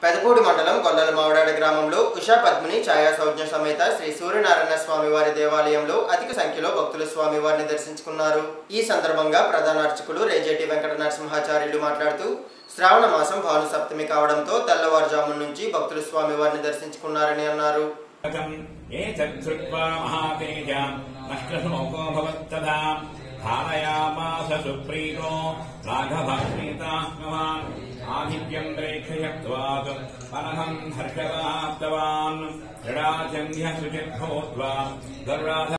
పెదపూడి మండలం గొల్లల మావడాడ గ్రామంలో ఉషా పద్మిని ఛాయా సౌజ్ఞ సమేత శ్రీ సూర్యనారాయణ స్వామి వారి దేవాలయంలో అధిక సంఖ్యలో భక్తులు స్వామివారిని దర్శించుకున్నారు ఈ సందర్భంగా ప్రధాన అర్చకులు రేజేటి వెంకట నరసింహాచార్యులు మాట్లాడుతూ శ్రావణ మాసం భాను సప్తమి కావడంతో తెల్లవారుజామున నుంచి భక్తులు స్వామివారిని దర్శించుకున్నారని అన్నారు ఏతద్ధృత్వా మహాతేజ నష్టశ్లోకో భవత్తదా ధారయామాస సుప్రీతో రాఘవస్మితాత్మవాన్ ఆదిత్యం ప్రేక్షయత్వాత్ అనహం హర్షదాప్తవాన్ క్రీడాచంధ్య శుచిర్భూత్వా గరుడాధ